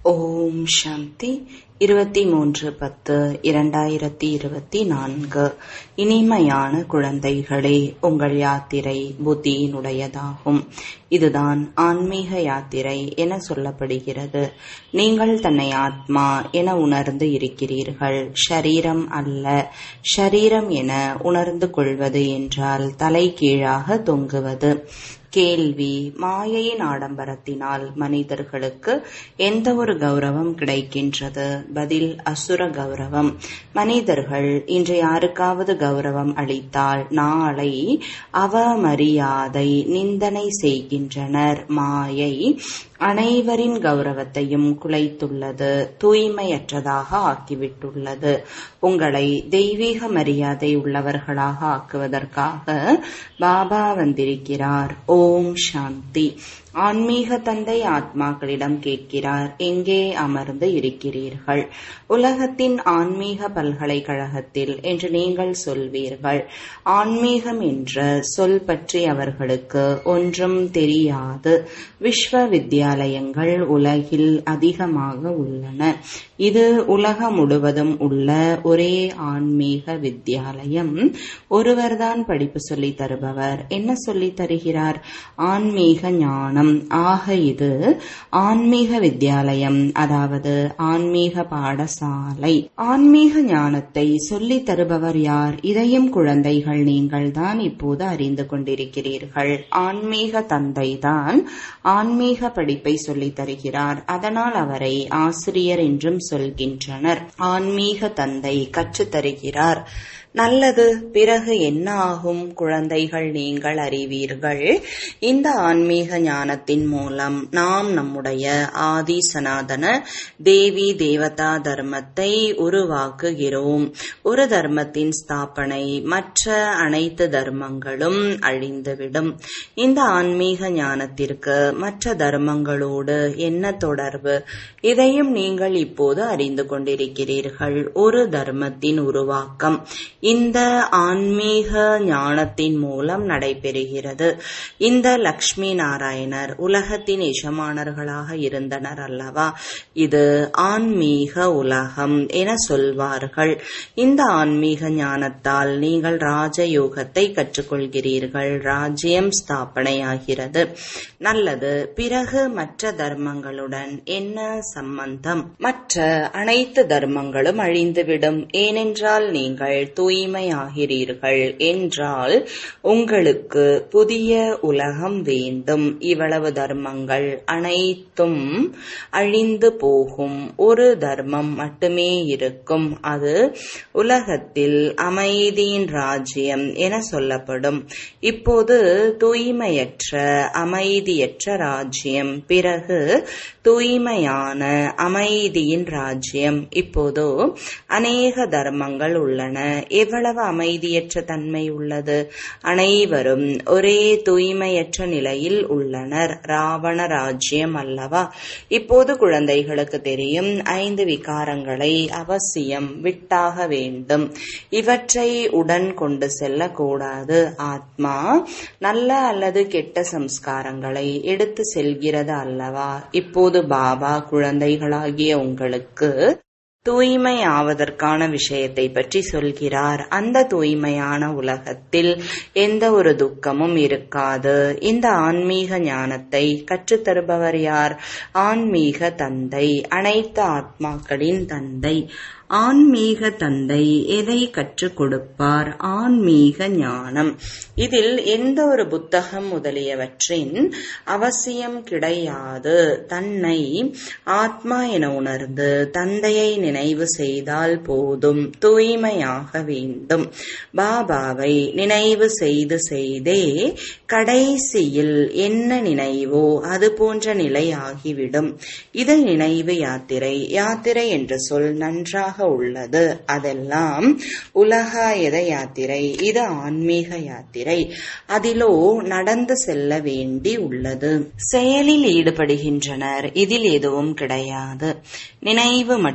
ஓம் சாந்தி இருபத்தி மூன்று பத்து இரண்டாயிரத்தி இருபத்தி நான்கு இனிமையான குழந்தைகளே உங்கள் யாத்திரை புத்தியினுடையதாகும் இதுதான் ஆன்மீக யாத்திரை என சொல்லப்படுகிறது நீங்கள் தன்னை ஆத்மா என உணர்ந்து இருக்கிறீர்கள் ஷரீரம் அல்ல ஷரீரம் என உணர்ந்து கொள்வது என்றால் தலை கீழாக தொங்குவது கேள்வி மாயையின் ஆடம்பரத்தினால் மனிதர்களுக்கு எந்த ஒரு கௌரவம் கிடைக்கின்றது பதில் அசுர கௌரவம் மனிதர்கள் இன்று யாருக்காவது கௌரவம் அளித்தால் நாளை அவமரியாதை நிந்தனை செய்கின்றனர் மாயை அனைவரின் கௌரவத்தையும் குலைத்துள்ளது தூய்மையற்றதாக ஆக்கிவிட்டுள்ளது உங்களை தெய்வீக மரியாதை உள்ளவர்களாக ஆக்குவதற்காக பாபா வந்திருக்கிறார் ஓம் சாந்தி ஆன்மீக தந்தை ஆத்மாக்களிடம் கேட்கிறார் எங்கே அமர்ந்து இருக்கிறீர்கள் உலகத்தின் ஆன்மீக பல்கலைக்கழகத்தில் என்று நீங்கள் சொல்வீர்கள் ஆன்மீகம் என்ற சொல் பற்றி அவர்களுக்கு ஒன்றும் தெரியாது விஸ்வ வித்யாலயங்கள் உலகில் அதிகமாக உள்ளன இது உலகம் முழுவதும் உள்ள ஒரே ஆன்மீக வித்யாலயம் ஒருவர்தான் படிப்பு சொல்லி தருபவர் என்ன சொல்லி தருகிறார் ஆன்மீக ஞானம் ஆக இது ஆன்மீக வித்யாலயம் அதாவது ஆன்மீக பாடசாலை ஆன்மீக ஞானத்தை சொல்லி தருபவர் யார் இதையும் குழந்தைகள் நீங்கள் தான் இப்போது அறிந்து கொண்டிருக்கிறீர்கள் ஆன்மீக தந்தை தான் ஆன்மீக படிப்பை சொல்லி தருகிறார் அதனால் அவரை ஆசிரியர் என்றும் சொல்கின்றனர் ஆன்மீக தந்தை கற்றுத் தருகிறார் நல்லது பிறகு என்ன ஆகும் குழந்தைகள் நீங்கள் அறிவீர்கள் இந்த ஆன்மீக ஞானத்தின் மூலம் நாம் நம்முடைய ஆதி சனாதன தேவி தேவதா தர்மத்தை உருவாக்குகிறோம் ஒரு தர்மத்தின் ஸ்தாபனை மற்ற அனைத்து தர்மங்களும் அழிந்துவிடும் இந்த ஆன்மீக ஞானத்திற்கு மற்ற தர்மங்களோடு என்ன தொடர்பு இதையும் நீங்கள் இப்போது அறிந்து கொண்டிருக்கிறீர்கள் ஒரு தர்மத்தின் உருவாக்கம் இந்த ஆன்மீக ஞானத்தின் மூலம் நடைபெறுகிறது இந்த லக்ஷ்மி நாராயணர் உலகத்தின் எஜமானர்களாக இருந்தனர் அல்லவா இது ஆன்மீக உலகம் என சொல்வார்கள் இந்த ஆன்மீக ஞானத்தால் நீங்கள் ராஜயோகத்தை கற்றுக்கொள்கிறீர்கள் ராஜ்யம் ஸ்தாபனையாகிறது நல்லது பிறகு மற்ற தர்மங்களுடன் என்ன சம்பந்தம் மற்ற அனைத்து தர்மங்களும் அழிந்துவிடும் ஏனென்றால் நீங்கள் தூய் தூய்மையாகிறீர்கள் என்றால் உங்களுக்கு புதிய உலகம் வேண்டும் இவ்வளவு தர்மங்கள் அனைத்தும் அழிந்து போகும் ஒரு தர்மம் மட்டுமே இருக்கும் அது உலகத்தில் அமைதியின் ராஜ்யம் என சொல்லப்படும் இப்போது தூய்மையற்ற அமைதியற்ற ராஜ்யம் பிறகு தூய்மையான அமைதியின் ராஜ்யம் இப்போதோ அநேக தர்மங்கள் உள்ளன எவ்வளவு அமைதியற்ற தன்மை உள்ளது அனைவரும் ஒரே தூய்மையற்ற நிலையில் உள்ளனர் ராவண ராஜ்யம் அல்லவா இப்போது குழந்தைகளுக்கு தெரியும் ஐந்து விகாரங்களை அவசியம் விட்டாக வேண்டும் இவற்றை உடன் கொண்டு செல்லக்கூடாது ஆத்மா நல்ல அல்லது கெட்ட சம்ஸ்காரங்களை எடுத்து செல்கிறது அல்லவா இப்போது பாபா குழந்தைகளாகிய உங்களுக்கு தூய்மை ஆவதற்கான விஷயத்தை பற்றி சொல்கிறார் அந்த தூய்மையான உலகத்தில் எந்த ஒரு துக்கமும் இருக்காது இந்த ஆன்மீக ஞானத்தை கற்றுத்தருபவர் யார் ஆன்மீக தந்தை அனைத்து ஆத்மாக்களின் தந்தை ஆன்மீக தந்தை எதை கற்றுக் கொடுப்பார் ஆன்மீக ஞானம் இதில் எந்த ஒரு புத்தகம் முதலியவற்றின் அவசியம் கிடையாது தன்னை ஆத்மா என உணர்ந்து தந்தையை நினைவு செய்தால் போதும் தூய்மையாக வேண்டும் பாபாவை நினைவு செய்து செய்தே கடைசியில் என்ன நினைவோ அது போன்ற நிலை ஆகிவிடும் இது நினைவு யாத்திரை யாத்திரை என்ற சொல் நன்றாக உள்ளது அதெல்லாம் உலகாயத யாத்திரை இது ஆன்மீக யாத்திரை அதிலோ நடந்து செல்ல வேண்டி உள்ளது செயலில் ஈடுபடுகின்றனர் இதில் எதுவும் கிடையாது நினைவு மட்டும் செய்ய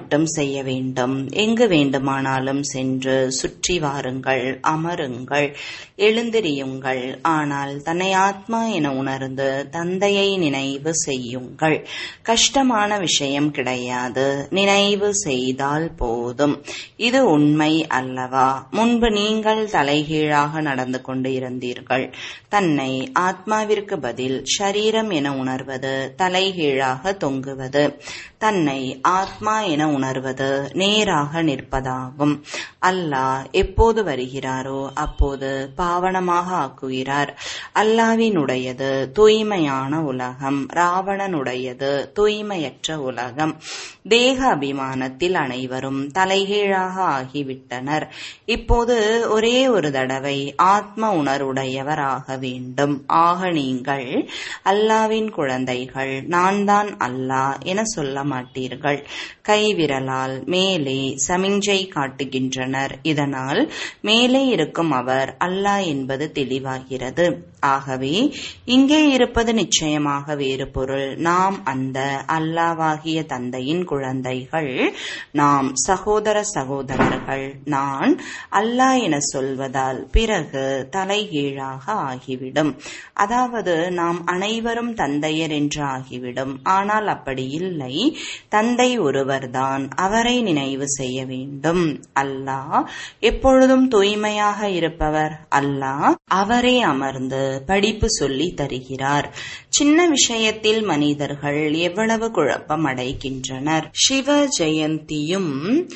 செய்ய வேண்டும் எங்கு வேண்டுமானாலும் சென்று சுற்றி வாருங்கள் அமருங்கள் எழுந்திரியுங்கள் ஆனால் தன்னை ஆத்மா என உணர்ந்து தந்தையை நினைவு செய்யுங்கள் கஷ்டமான விஷயம் கிடையாது நினைவு செய்தால் போதும் இது உண்மை அல்லவா முன்பு நீங்கள் தலைகீழாக நடந்து கொண்டு இருந்தீர்கள் தன்னை ஆத்மாவிற்கு பதில் ஷரீரம் என உணர்வது தலைகீழாக தொங்குவது தன்னை ஆத்மா என உணர்வது நேராக நிற்பதாகும் அல்லாஹ் எப்போது வருகிறாரோ அப்போது பாவனமாக ஆக்குகிறார் அல்லாவினுடையது தூய்மையான உலகம் ராவணனுடையது தூய்மையற்ற உலகம் தேக அபிமானத்தில் அனைவரும் தலைகீழாக ஆகிவிட்டனர் இப்போது ஒரே ஒரு தடவை ஆத்ம உணர்வுடையவர் ஆக வேண்டும் ஆக நீங்கள் அல்லாவின் குழந்தைகள் நான் தான் அல்லாஹ் என சொல்ல மாட்டீர்கள் கைவிரலால் மேலே சமிஞ்சை காட்டுகின்றனர் இதனால் மேலே இருக்கும் அவர் அல்லாஹ் என்பது தெளிவாகிறது ஆகவே இங்கே இருப்பது நிச்சயமாக வேறு பொருள் நாம் அந்த அல்லாவாகிய தந்தையின் குழந்தைகள் நாம் சகோதர சகோதரர்கள் நான் அல்லாஹ் என சொல்வதால் பிறகு தலைகீழாக ஆகிவிடும் அதாவது நாம் அனைவரும் தந்தையர் என்று ஆகிவிடும் ஆனால் அப்படி இல்லை தந்தை ஒருவர்தான் அவரை நினைவு செய்ய வேண்டும் அல்லாஹ் எப்பொழுதும் தூய்மையாக இருப்பவர் அல்லாஹ் அவரே அமர்ந்து படிப்பு சொல்லி தருகிறார் சின்ன விஷயத்தில் மனிதர்கள் எவ்வளவு குழப்பம் அடைகின்றனர் சிவ ஜெயந்தியும்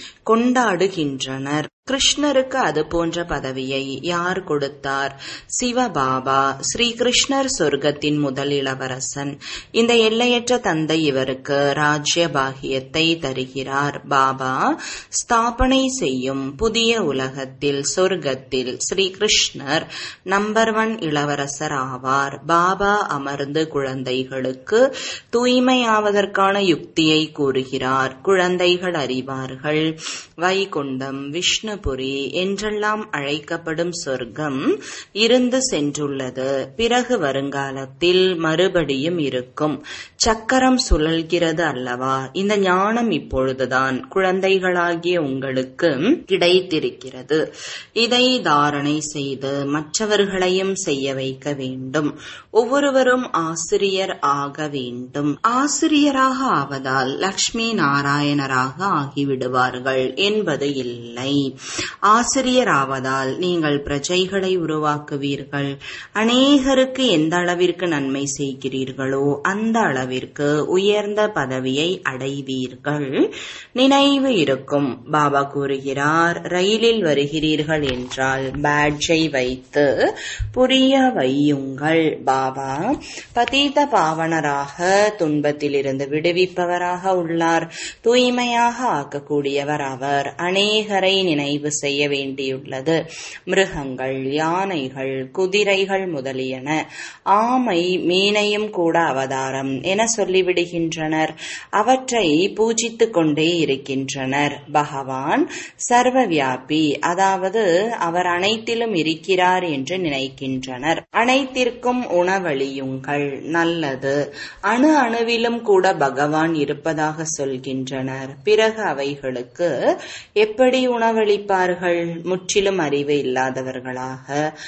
கொண்டாடுகின்றனர் கிருஷ்ணருக்கு அது போன்ற பதவியை யார் கொடுத்தார் சிவபாபா ஸ்ரீ கிருஷ்ணர் சொர்க்கத்தின் முதல் இளவரசன் இந்த எல்லையற்ற தந்தை இவருக்கு ராஜ்ய பாகியத்தை தருகிறார் பாபா ஸ்தாபனை செய்யும் புதிய உலகத்தில் சொர்க்கத்தில் ஸ்ரீ கிருஷ்ணர் நம்பர் ஒன் இளவரசர் ஆவார் பாபா அமர்ந்து குழந்தைகளுக்கு தூய்மையாவதற்கான யுக்தியை கூறுகிறார் குழந்தைகள் அறிவார்கள் வைகுண்டம் விஷ்ணு விஷ்ணுபுரி என்றெல்லாம் அழைக்கப்படும் சொர்க்கம் இருந்து சென்றுள்ளது பிறகு வருங்காலத்தில் மறுபடியும் இருக்கும் சக்கரம் சுழல்கிறது அல்லவா இந்த ஞானம் இப்பொழுதுதான் குழந்தைகளாகிய உங்களுக்கு கிடைத்திருக்கிறது இதை தாரணை செய்து மற்றவர்களையும் செய்ய வைக்க வேண்டும் ஒவ்வொருவரும் ஆசிரியர் ஆக வேண்டும் ஆசிரியராக ஆவதால் லக்ஷ்மி நாராயணராக ஆகிவிடுவார்கள் என்பது இல்லை ஆசிரியராவதால் நீங்கள் பிரஜைகளை உருவாக்குவீர்கள் அநேகருக்கு எந்த அளவிற்கு நன்மை செய்கிறீர்களோ அந்த அளவிற்கு உயர்ந்த பதவியை அடைவீர்கள் நினைவு இருக்கும் பாபா கூறுகிறார் ரயிலில் வருகிறீர்கள் என்றால் பேட்ஜை வைத்து புரிய வையுங்கள் பாபா பதீத பாவனராக துன்பத்திலிருந்து விடுவிப்பவராக உள்ளார் தூய்மையாக ஆக்கக்கூடியவர் அவர் அநேகரை நினைவு செய்ய வேண்டியுள்ளது மிருகங்கள் யானைகள் குதிரைகள் முதலியன ஆமை மீனையும் கூட அவதாரம் என சொல்லிவிடுகின்றனர் அவற்றை பூஜித்துக் கொண்டே இருக்கின்றனர் பகவான் சர்வ வியாபி அதாவது அவர் அனைத்திலும் இருக்கிறார் என்று நினைக்கின்றனர் அனைத்திற்கும் உணவளியுங்கள் நல்லது அணு அணுவிலும் கூட பகவான் இருப்பதாக சொல்கின்றனர் பிறகு அவைகளுக்கு எப்படி உணவளிப்பார்கள் முற்றிலும் அறிவு இல்லாதவர்களாக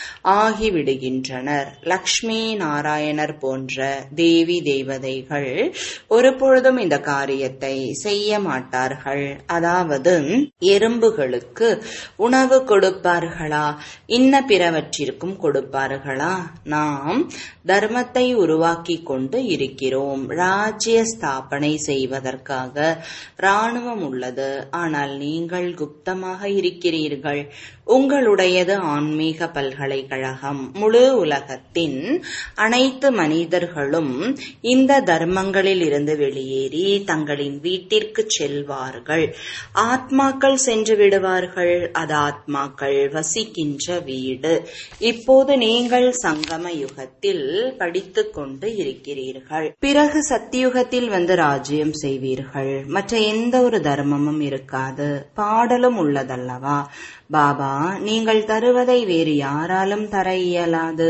ஆகிவிடுகின்றனர் லக்ஷ்மி நாராயணர் போன்ற தேவி தேவதைகள் ஒருபொழுதும் இந்த காரியத்தை செய்ய மாட்டார்கள் அதாவது எறும்புகளுக்கு உணவு கொடுப்பார்களா இன்ன பிறவற்றிற்கும் கொடுப்பார்களா நாம் தர்மத்தை உருவாக்கி கொண்டு இருக்கிறோம் ராஜ்ய ஸ்தாபனை செய்வதற்காக ராணுவம் உள்ளது ஆனால் நீங்கள் குப்தமாக இருக்கிறீர்கள் உங்களுடையது ஆன்மீக பல்கலைக்கழகம் முழு உலகத்தின் அனைத்து மனிதர்களும் இந்த தர்மங்களில் இருந்து வெளியேறி தங்களின் வீட்டிற்கு செல்வார்கள் ஆத்மாக்கள் சென்று விடுவார்கள் அது ஆத்மாக்கள் வசிக்கின்ற வீடு இப்போது நீங்கள் சங்கம யுகத்தில் படித்துக் கொண்டு இருக்கிறீர்கள் பிறகு சத்தியுகத்தில் வந்து ராஜ்யம் செய்வீர்கள் மற்ற எந்த ஒரு தர்மமும் இருக்காது பாடலும் உள்ளதல்லவா பாபா நீங்கள் தருவதை வேறு யாராலும் தர இயலாது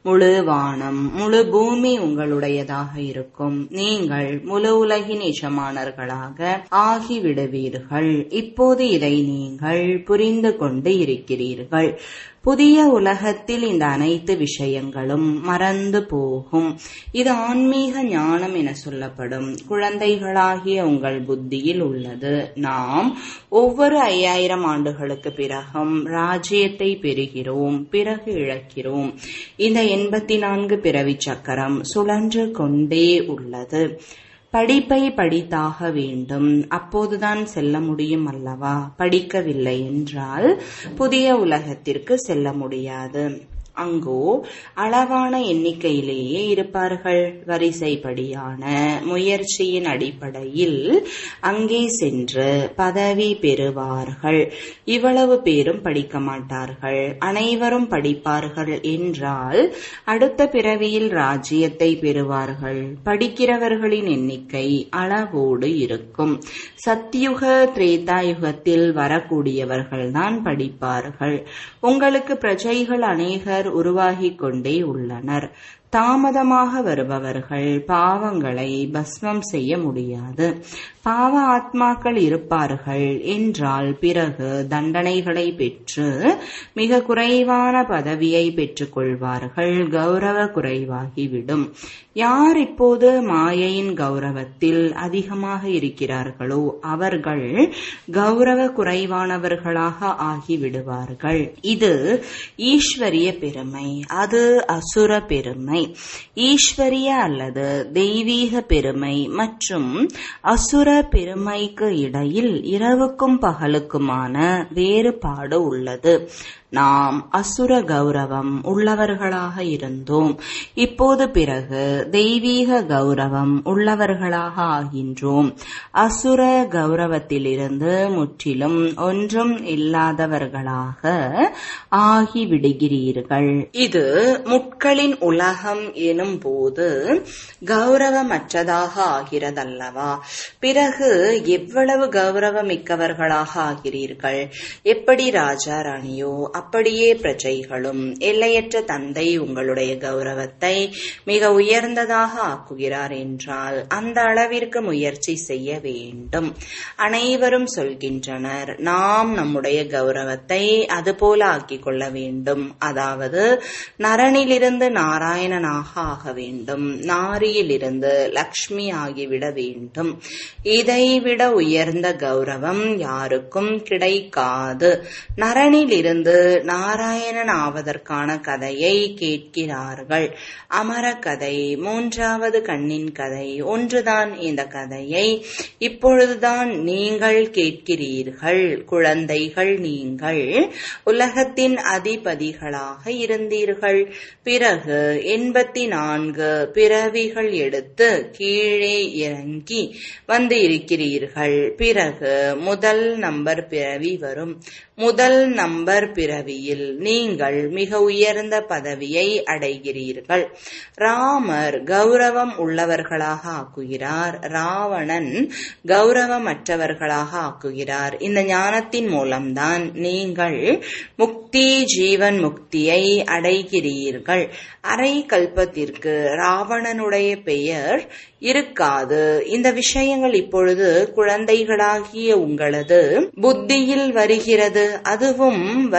முழு வானம் முழு பூமி உங்களுடையதாக இருக்கும் நீங்கள் முழு உலகின் எஜமானர்களாக ஆகிவிடுவீர்கள் இப்போது இதை நீங்கள் புரிந்து கொண்டு இருக்கிறீர்கள் புதிய உலகத்தில் இந்த அனைத்து விஷயங்களும் மறந்து போகும் இது ஆன்மீக ஞானம் என சொல்லப்படும் குழந்தைகளாகிய உங்கள் புத்தியில் உள்ளது நாம் ஒவ்வொரு ஐயாயிரம் ஆண்டுகளுக்கு பிறகும் ராஜ்யத்தை பெறுகிறோம் பிறகு இழக்கிறோம் இந்த எண்பத்தி நான்கு பிறவி சக்கரம் சுழன்று கொண்டே உள்ளது படிப்பை படித்தாக வேண்டும் அப்போதுதான் செல்ல முடியும் அல்லவா படிக்கவில்லை என்றால் புதிய உலகத்திற்கு செல்ல முடியாது அங்கோ அளவான எண்ணிக்கையிலேயே இருப்பார்கள் வரிசைப்படியான முயற்சியின் அடிப்படையில் அங்கே சென்று பதவி பெறுவார்கள் இவ்வளவு பேரும் படிக்க மாட்டார்கள் அனைவரும் படிப்பார்கள் என்றால் அடுத்த பிறவியில் ராஜ்யத்தை பெறுவார்கள் படிக்கிறவர்களின் எண்ணிக்கை அளவோடு இருக்கும் சத்தியுக திரேதாயுகத்தில் வரக்கூடியவர்கள்தான் படிப்பார்கள் உங்களுக்கு பிரஜைகள் அநேகர் உருவாகிக் கொண்டே உள்ளனர் தாமதமாக வருபவர்கள் பாவங்களை பஸ்மம் செய்ய முடியாது பாவ ஆத்மாக்கள் இருப்பார்கள் என்றால் பிறகு தண்டனைகளை பெற்று மிக குறைவான பதவியை பெற்றுக் கொள்வார்கள் கௌரவ குறைவாகிவிடும் யார் இப்போது மாயையின் கௌரவத்தில் அதிகமாக இருக்கிறார்களோ அவர்கள் கௌரவ குறைவானவர்களாக ஆகிவிடுவார்கள் இது ஈஸ்வரிய பெருமை அது அசுர பெருமை ஈஸ்வரிய அல்லது தெய்வீக பெருமை மற்றும் அசுர பெருமைக்கு இடையில் இரவுக்கும் பகலுக்குமான வேறுபாடு உள்ளது நாம் அசுர கௌரவம் உள்ளவர்களாக இருந்தோம் இப்போது பிறகு தெய்வீக கௌரவம் உள்ளவர்களாக ஆகின்றோம் அசுர கௌரவத்திலிருந்து முற்றிலும் ஒன்றும் இல்லாதவர்களாக ஆகிவிடுகிறீர்கள் இது முட்களின் உலகம் எனும் போது கௌரவமற்றதாக ஆகிறதல்லவா பிறகு எவ்வளவு கௌரவமிக்கவர்களாக ஆகிறீர்கள் எப்படி ராஜா ராணியோ அப்படியே பிரஜைகளும் எல்லையற்ற தந்தை உங்களுடைய கௌரவத்தை மிக உயர்ந்ததாக ஆக்குகிறார் என்றால் அந்த அளவிற்கு முயற்சி செய்ய வேண்டும் அனைவரும் சொல்கின்றனர் நாம் நம்முடைய கௌரவத்தை அதுபோல ஆக்கிக் கொள்ள வேண்டும் அதாவது நரனிலிருந்து நாராயணனாக ஆக வேண்டும் நாரியிலிருந்து லக்ஷ்மி ஆகிவிட வேண்டும் இதைவிட உயர்ந்த கௌரவம் யாருக்கும் கிடைக்காது நரனிலிருந்து நாராயணன் ஆவதற்கான கதையை கேட்கிறார்கள் அமர கதை மூன்றாவது கண்ணின் கதை ஒன்றுதான் இந்த கதையை இப்பொழுதுதான் நீங்கள் கேட்கிறீர்கள் குழந்தைகள் நீங்கள் உலகத்தின் அதிபதிகளாக இருந்தீர்கள் பிறகு எண்பத்தி நான்கு பிறவிகள் எடுத்து கீழே இறங்கி வந்து இருக்கிறீர்கள் பிறகு முதல் நம்பர் பிறவி வரும் முதல் நம்பர் பிறவியில் நீங்கள் மிக உயர்ந்த பதவியை அடைகிறீர்கள் ராமர் கௌரவம் உள்ளவர்களாக ஆக்குகிறார் ராவணன் கௌரவமற்றவர்களாக ஆக்குகிறார் இந்த ஞானத்தின் மூலம்தான் நீங்கள் முக்தி ஜீவன் முக்தியை அடைகிறீர்கள் அரை கல்பத்திற்கு ராவணனுடைய பெயர் இருக்காது இந்த விஷயங்கள் இப்பொழுது குழந்தைகளாகிய உங்களது புத்தியில் வருகிறது அதுவும்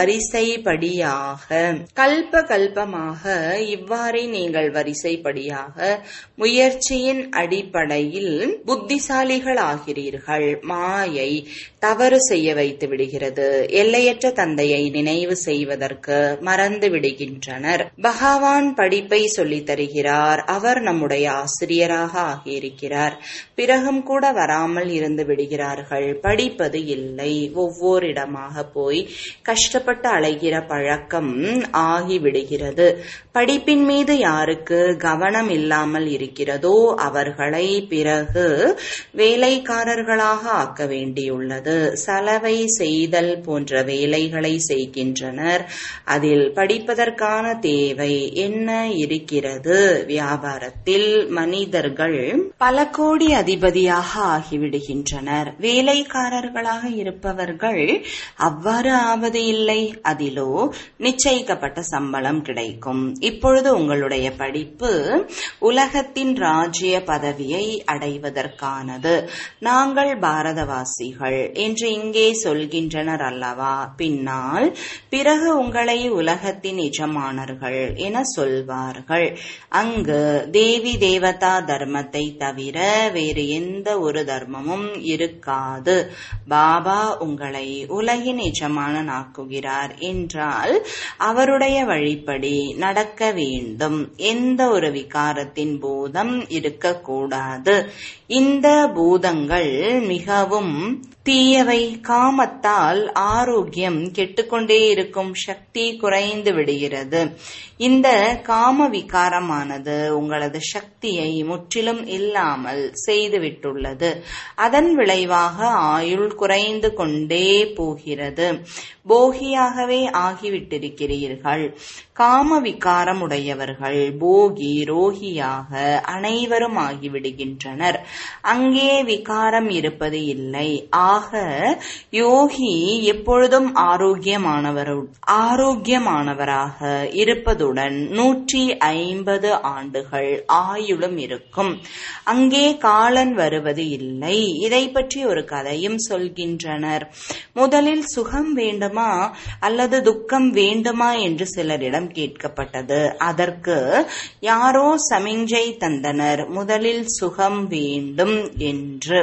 வரிசைப்படியாக கல்ப கல்பமாக இவ்வாறே நீங்கள் வரிசைப்படியாக முயற்சியின் அடிப்படையில் புத்திசாலிகள் ஆகிறீர்கள் மாயை தவறு செய்ய வைத்து விடுகிறது எல்லையற்ற தந்தையை நினைவு செய்வதற்கு மறந்து விடுகின்றனர் பகவான் படிப்பை சொல்லித் தருகிறார் அவர் நம்முடைய ஆசிரியராக ஆகியிருக்கிறார் பிறகும் கூட வராமல் இருந்து விடுகிறார்கள் படிப்பது இல்லை ஒவ்வொரு இடமாக போய் கஷ்டப்பட்டு அலைகிற பழக்கம் ஆகிவிடுகிறது படிப்பின் மீது யாருக்கு கவனம் இல்லாமல் இருக்கிறதோ அவர்களை பிறகு வேலைக்காரர்களாக ஆக்க வேண்டியுள்ளது சலவை செய்தல் போன்ற வேலைகளை செய்கின்றனர் அதில் படிப்பதற்கான தேவை என்ன இருக்கிறது வியாபாரத்தில் மனிதர்கள் பல கோடி அதிபதியாக ஆகிவிடுகின்றனர் வேலைக்காரர்களாக இருப்பவர்கள் அவ்வாறு ஆவது இல்லை அதிலோ நிச்சயிக்கப்பட்ட சம்பளம் கிடைக்கும் இப்பொழுது உங்களுடைய படிப்பு உலகத்தின் ராஜ்ய பதவியை அடைவதற்கானது நாங்கள் பாரதவாசிகள் என்று இங்கே சொல்கின்றனர் அல்லவா பின்னால் பிறகு உங்களை உலகத்தின் எஜமானர்கள் என சொல்வார்கள் அங்கு தேவி தேவதா தர்மத்தை தவிர வேறு எந்த ஒரு தர்மமும் இருக்காது பாபா உங்களை உலகின் எஜமானன் ஆக்குகிறார் என்றால் அவருடைய வழிப்படி நடக்க வேண்டும் எந்த ஒரு விகாரத்தின் பூதம் இருக்கக்கூடாது இந்த பூதங்கள் மிகவும் தீயவை காமத்தால் ஆரோக்கியம் கெட்டுக்கொண்டே இருக்கும் சக்தி குறைந்து விடுகிறது இந்த காம விகாரமானது உங்களது சக்தியை முற்றிலும் இல்லாமல் செய்துவிட்டுள்ளது அதன் விளைவாக ஆயுள் குறைந்து கொண்டே போகிறது போகியாகவே ஆகிவிட்டிருக்கிறீர்கள் காம விகாரம் உடையவர்கள் போகி ரோகியாக அனைவரும் ஆகிவிடுகின்றனர் அங்கே விகாரம் இருப்பது இல்லை ஆக யோகி எப்பொழுதும் ஆரோக்கியமானவர் ஆரோக்கியமானவராக இருப்பதுடன் நூற்றி ஐம்பது ஆண்டுகள் ஆயுளும் இருக்கும் அங்கே காலன் வருவது இல்லை இதை பற்றி ஒரு கதையும் சொல்கின்றனர் முதலில் சுகம் வேண்டுமா அல்லது துக்கம் வேண்டுமா என்று சிலரிடம் கேட்கப்பட்டது அதற்கு யாரோ சமிஞ்சை தந்தனர் முதலில் சுகம் வேண்டும் என்று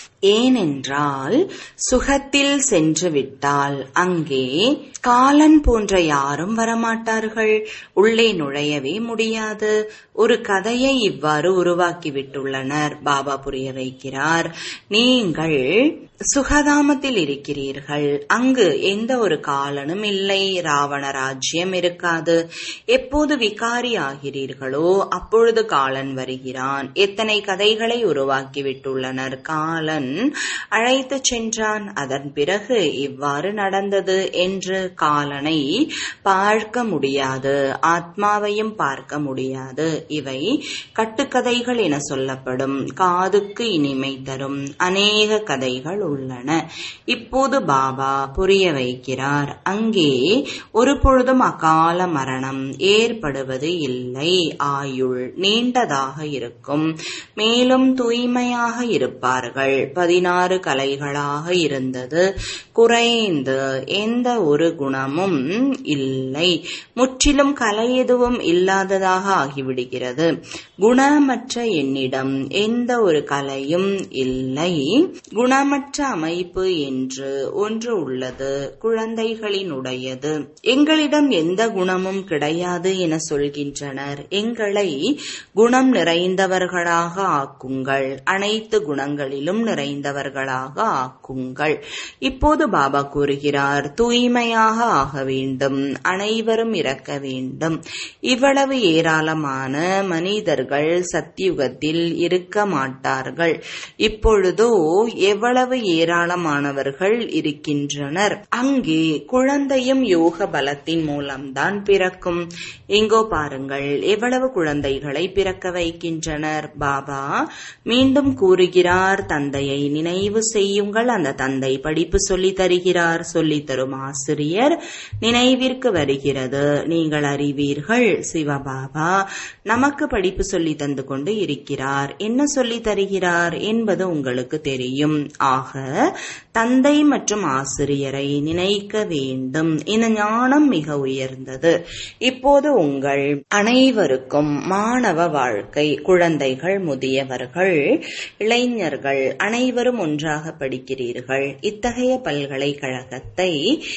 ஏனென்றால் சுகத்தில் சென்று விட்டால் அங்கே காலன் போன்ற யாரும் வரமாட்டார்கள் உள்ளே நுழையவே முடியாது ஒரு கதையை இவ்வாறு உருவாக்கிவிட்டுள்ளனர் பாபா புரிய வைக்கிறார் நீங்கள் சுகதாமத்தில் இருக்கிறீர்கள் அங்கு எந்த ஒரு காலனும் இல்லை ராவண ராஜ்யம் இருக்காது எப்போது விகாரி ஆகிறீர்களோ அப்பொழுது காலன் வருகிறான் எத்தனை கதைகளை உருவாக்கிவிட்டுள்ளனர் காலன் அழைத்து சென்றான் அதன் பிறகு இவ்வாறு நடந்தது என்று காலனை பார்க்க முடியாது ஆத்மாவையும் பார்க்க முடியாது இவை கட்டுக்கதைகள் என சொல்லப்படும் காதுக்கு இனிமை தரும் அநேக கதைகள் உள்ளன இப்போது பாபா புரிய வைக்கிறார் அங்கே ஒரு பொழுதும் அகால மரணம் ஏற்படுவது இல்லை ஆயுள் நீண்டதாக இருக்கும் மேலும் தூய்மையாக இருப்பார்கள் பதினாறு கலைகளாக இருந்தது குறைந்து எந்த ஒரு குணமும் இல்லை முற்றிலும் கலை எதுவும் இல்லாததாக ஆகிவிடுகிறது குணமற்ற என்னிடம் எந்த ஒரு கலையும் இல்லை குணமற்ற அமைப்பு என்று ஒன்று உள்ளது குழந்தைகளினுடையது எங்களிடம் எந்த குணமும் கிடையாது என சொல்கின்றனர் எங்களை குணம் நிறைந்தவர்களாக ஆக்குங்கள் அனைத்து குணங்களிலும் நிறைந்தவர்களாக ஆக்குங்கள் இப்போது பாபா கூறுகிறார் தூய்மையாக ஆக வேண்டும் அனைவரும் இறக்க வேண்டும் இவ்வளவு ஏராளமான மனிதர்கள் சத்தியுகத்தில் இருக்க மாட்டார்கள் இப்பொழுதோ எவ்வளவு ஏராளமானவர்கள் இருக்கின்றனர் அங்கே குழந்தையும் யோக பலத்தின் மூலம்தான் பிறக்கும் எங்கோ பாருங்கள் எவ்வளவு குழந்தைகளை பிறக்க வைக்கின்றனர் பாபா மீண்டும் கூறுகிறார் தந்தையை நினைவு செய்யுங்கள் அந்த தந்தை படிப்பு சொல்லி தருகிறார் சொல்லி தரும் ஆசிரியர் நினைவிற்கு வருகிறது நீங்கள் அறிவீர்கள் சிவபாபா நமக்கு படிப்பு சொல்லி தந்து கொண்டு இருக்கிறார் என்ன சொல்லி தருகிறார் என்பது உங்களுக்கு தெரியும் ஆக தந்தை மற்றும் ஆசிரியரை நினைக்க வேண்டும் இந்த ஞானம் மிக உயர்ந்தது இப்போது உங்கள் அனைவருக்கும் மாணவ வாழ்க்கை குழந்தைகள் முதியவர்கள் இளைஞர்கள் அனைவரும் ஒன்றாக படிக்கிறீர்கள் இத்தகைய பல்கலைக்கழகத்தை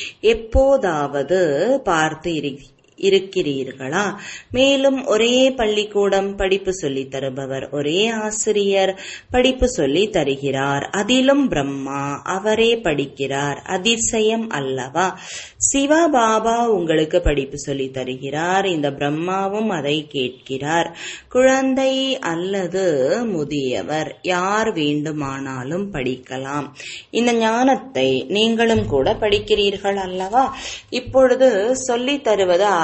எப்போதாவது பார்த்து இருக்கிறீர்களா மேலும் ஒரே பள்ளிக்கூடம் படிப்பு சொல்லி தருபவர் ஒரே ஆசிரியர் படிப்பு சொல்லி தருகிறார் அதிலும் பிரம்மா அவரே படிக்கிறார் அதிசயம் அல்லவா சிவா பாபா உங்களுக்கு படிப்பு சொல்லி தருகிறார் இந்த பிரம்மாவும் அதை கேட்கிறார் குழந்தை அல்லது முதியவர் யார் வேண்டுமானாலும் படிக்கலாம் இந்த ஞானத்தை நீங்களும் கூட படிக்கிறீர்கள் அல்லவா இப்பொழுது சொல்லித் தருவது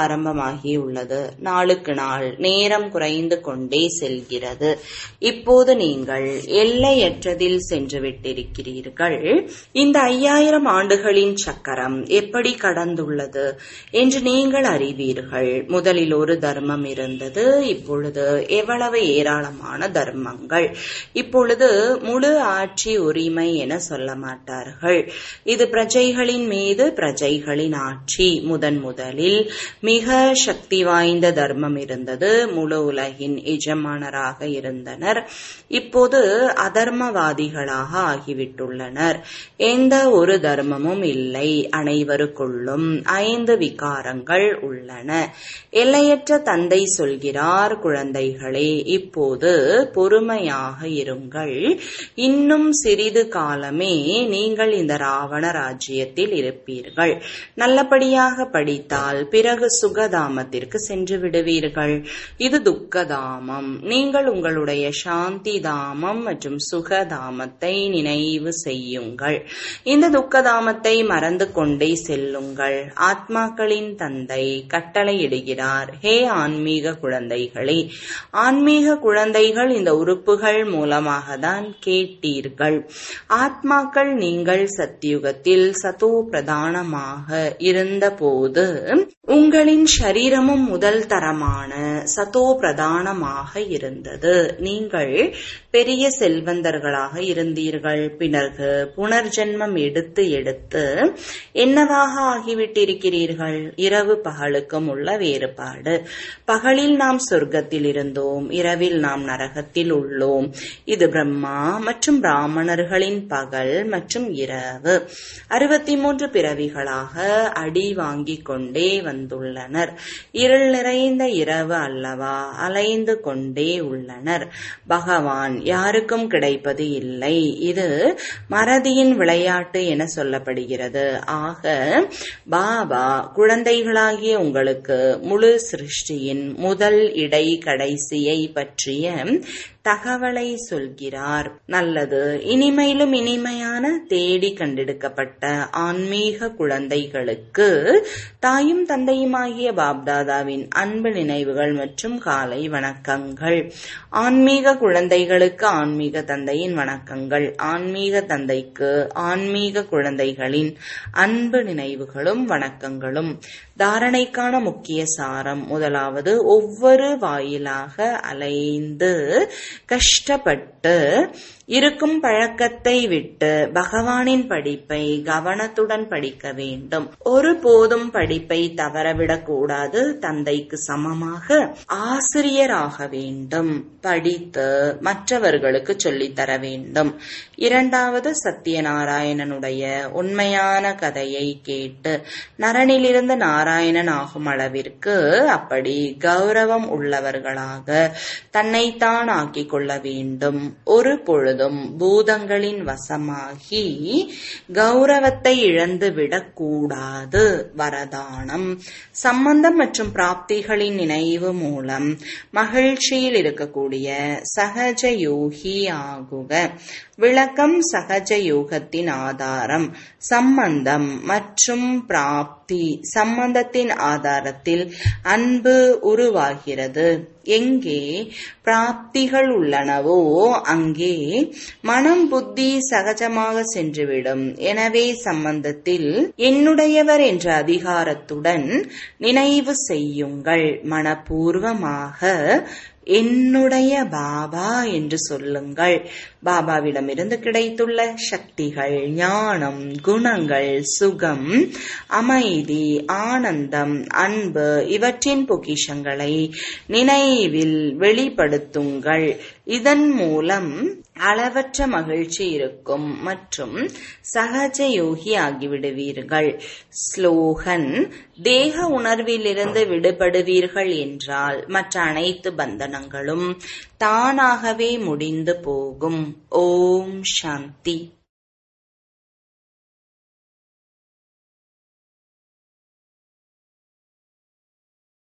ஆரம்பமாகியுள்ளது நாளுக்கு நாள் நேரம் குறைந்து கொண்டே செல்கிறது இப்போது நீங்கள் எல்லையற்றதில் சென்று விட்டிருக்கிறீர்கள் இந்த ஐயாயிரம் ஆண்டுகளின் சக்கரம் எப்படி கடந்துள்ளது என்று நீங்கள் அறிவீர்கள் முதலில் ஒரு தர்மம் இருந்தது இப்பொழுது எவ்வளவு ஏராளமான தர்மங்கள் இப்பொழுது முழு ஆட்சி உரிமை என சொல்ல மாட்டார்கள் இது பிரஜைகளின் மீது பிரஜைகளின் ஆட்சி முதன் முதலில் மிக சக்தி வாய்ந்த தர்மம் இருந்தது முழு உலகின் எஜமானராக இருந்தனர் இப்போது அதர்மவாதிகளாக ஆகிவிட்டுள்ளனர் எந்த ஒரு தர்மமும் இல்லை அனைவருக்குள்ளும் ஐந்து விகாரங்கள் உள்ளன எல்லையற்ற தந்தை சொல்கிறார் குழந்தைகளே இப்போது பொறுமையாக இருங்கள் இன்னும் சிறிது காலமே நீங்கள் இந்த ராவண ராஜ்யத்தில் இருப்பீர்கள் நல்லபடியாக படித்தால் பிறகு சுகதாமத்திற்கு சென்று விடுவீர்கள் இது துக்கதாமம் நீங்கள் உங்களுடைய சாந்தி தாமம் மற்றும் சுகதாமத்தை நினைவு செய்யுங்கள் இந்த துக்கதாமத்தை மறந்து கொண்டே செல்லுங்கள் ஆத்மாக்களின் தந்தை கட்டளையிடுகிறார் ஹே ஆன்மீக குழந்தைகளே ஆன்மீக குழந்தைகள் இந்த உறுப்புகள் மூலமாக தான் கேட்டீர்கள் ஆத்மாக்கள் நீங்கள் சத்தியுகத்தில் சதோ பிரதானமாக இருந்தபோது உங்களின் சரீரமும் முதல் தரமான சதோ பிரதானமாக இருந்தது நீங்கள் பெரிய செல்வந்தர்களாக இருந்தீர்கள் பிறகு புனர்ஜென்மம் எடுத்து எடுத்து என்னவாக ஆகிவிட்டிருக்கிறீர்கள் இரவு பகலுக்கும் உள்ள வேறுபாடு பகலில் நாம் சொர்க்கத்தில் இருந்தோம் இரவில் நாம் நரகத்தில் உள்ளோம் இது பிரம்மா மற்றும் பிராமணர்களின் பகல் மற்றும் இரவு அறுபத்தி மூன்று பிறவிகளாக அடி வாங்கிக் கொண்டே வந்துள்ளனர் இருள் நிறைந்த இரவு அல்லவா அலைந்து கொண்டே உள்ளனர் பகவான் யாருக்கும் கிடைப்பது இல்லை இது மறதியின் விளையாட்டு என சொல்லப்படுகிறது ஆக பாபா குழந்தைகளாகிய உங்களுக்கு முழு சிருஷ்டியின் முதல் இடை கடைசியை பற்றிய தகவலை சொல்கிறார் நல்லது இனிமையிலும் இனிமையான தேடி கண்டெடுக்கப்பட்ட ஆன்மீக குழந்தைகளுக்கு தாயும் தந்தையுமாகிய பாப்தாதாவின் அன்பு நினைவுகள் மற்றும் காலை வணக்கங்கள் ஆன்மீக குழந்தைகளுக்கு ஆன்மீக தந்தையின் வணக்கங்கள் ஆன்மீக தந்தைக்கு ஆன்மீக குழந்தைகளின் அன்பு நினைவுகளும் வணக்கங்களும் தாரணைக்கான முக்கிய சாரம் முதலாவது ஒவ்வொரு வாயிலாக அலைந்து கஷ்டப்பட்டு இருக்கும் பழக்கத்தை விட்டு பகவானின் படிப்பை கவனத்துடன் படிக்க வேண்டும் ஒருபோதும் படிப்பை தவறவிடக் கூடாது தந்தைக்கு சமமாக ஆசிரியராக வேண்டும் படித்து மற்றவர்களுக்கு சொல்லித்தர வேண்டும் இரண்டாவது சத்யநாராயணனுடைய உண்மையான கதையை கேட்டு நரனிலிருந்து நாராயணன் ஆகும் அளவிற்கு அப்படி கௌரவம் உள்ளவர்களாக தன்னைத்தான் ஆக்கிக் கொள்ள வேண்டும் ஒரு பொழுதும் பூதங்களின் வசமாகி கௌரவத்தை இழந்து விடக்கூடாது வரதானம் சம்பந்தம் மற்றும் பிராப்திகளின் நினைவு மூலம் மகிழ்ச்சியில் இருக்கக்கூடிய சகஜ யோகி ஆகுக விளக்கம் சகஜ யோகத்தின் ஆதாரம் சம்பந்தம் மற்றும் பிராப்தி சம்பந்தத்தின் ஆதாரத்தில் அன்பு உருவாகிறது எங்கே பிராப்திகள் உள்ளனவோ அங்கே மனம் புத்தி சகஜமாக சென்றுவிடும் எனவே சம்பந்தத்தில் என்னுடையவர் என்ற அதிகாரத்துடன் நினைவு செய்யுங்கள் மனப்பூர்வமாக என்னுடைய பாபா என்று சொல்லுங்கள் பாபாவிடமிருந்து கிடைத்துள்ள சக்திகள் ஞானம் குணங்கள் சுகம் அமைதி ஆனந்தம் அன்பு இவற்றின் பொக்கிஷங்களை நினைவில் வெளிப்படுத்துங்கள் இதன் மூலம் அளவற்ற மகிழ்ச்சி இருக்கும் மற்றும் சகஜ யோகி ஆகிவிடுவீர்கள் ஸ்லோகன் தேக உணர்விலிருந்து விடுபடுவீர்கள் என்றால் மற்ற அனைத்து பந்தனங்களும் தானாகவே முடிந்து போகும் ஓம் சாந்தி